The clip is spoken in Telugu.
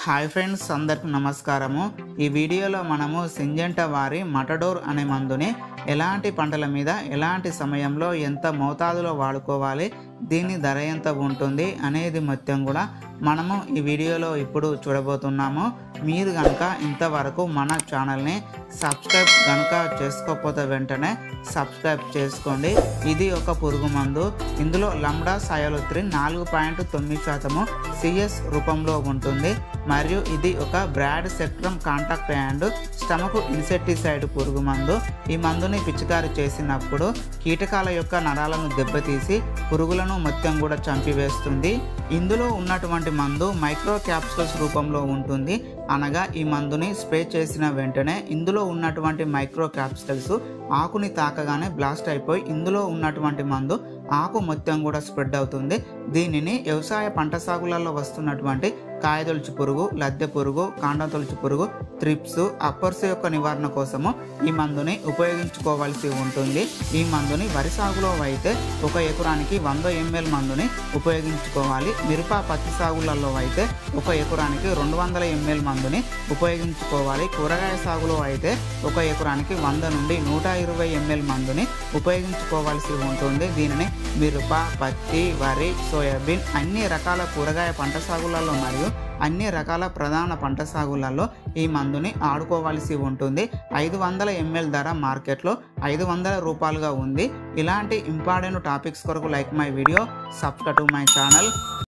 హాయ్ ఫ్రెండ్స్ అందరికి నమస్కారము ఈ వీడియోలో మనము సింజెంటా వారి మటడోర్ అనే మందుని ఎలాంటి పంటల మీద ఎలాంటి సమయంలో ఎంత మోతాదులో వాడుకోవాలి దీని ధర ఎంత ఉంటుంది అనేది మొత్తం కూడా మనము ఈ వీడియోలో ఇప్పుడు చూడబోతున్నాము మీరు కనుక ఇంతవరకు మన ఛానల్ని సబ్స్క్రైబ్ కనుక చేసుకోకపోతే వెంటనే సబ్స్క్రైబ్ చేసుకోండి ఇది ఒక పురుగు మందు ఇందులో లండా సయోలుత్రిన్ నాలుగు పాయింట్ తొమ్మిది శాతము సిఎస్ రూపంలో ఉంటుంది మరియు ఇది ఒక broad spectrum contact and stomach insecticide పురుగు మందు ఈ మందుని పిచికారి చేసినప్పుడు కీటకాల యొక్క నరాలను దెబ్బతీసి పురుగులను మొత్తం కూడా చంపివేస్తుంది ఇందులో ఉన్నటువంటి మందు మైక్రో క్యాప్సూల్స్ రూపంలో ఉంటుంది అనగా ఈ మందుని స్ప్రే చేసిన వెంటనే ఇందులో ఉన్నటువంటి మైక్రో క్యాప్సూల్స్ ఆకుని తాకగానే బ్లాస్ట్ అయిపోయి ఇందులో ఉన్నటువంటి మందు ఆకు మొత్తం కూడా స్ప్రెడ్ అవుతుంది దీనిని వ్యవసాయ పంట సాగులలో వస్తున్నటువంటి కాయదొలుచు పురుగు లద్దె పురుగు కాండం తొలుచు పురుగు త్రిప్స్ అప్పర్స్ యొక్క నివారణ కోసము ఈ మందుని ఉపయోగించుకోవాల్సి ఉంటుంది ఈ మందుని వరి సాగులో అయితే ఒక ఎకరానికి వంద ఎంఎల్ మందుని ఉపయోగించుకోవాలి మిరప పత్తి సాగులలో అయితే ఒక ఎకరానికి రెండు వందల ఎంఎల్ మందుని ఉపయోగించుకోవాలి కూరగాయ సాగులో అయితే ఒక ఎకరానికి వంద నుండి నూట ఇరవై ఎంఎల్ మందుని ఉపయోగించుకోవాల్సి ఉంటుంది దీనిని మిరప పత్తి వరి సోయాబీన్ అన్ని రకాల కూరగాయ పంట సాగులలో మరియు అన్ని రకాల ప్రధాన పంట సాగులలో ఈ మందుని ఆడుకోవాల్సి ఉంటుంది ఐదు వందల ఎంఎల్ ధర మార్కెట్లో ఐదు వందల రూపాయలుగా ఉంది ఇలాంటి ఇంపార్టెంట్ టాపిక్స్ కొరకు like my video subscribe to my channel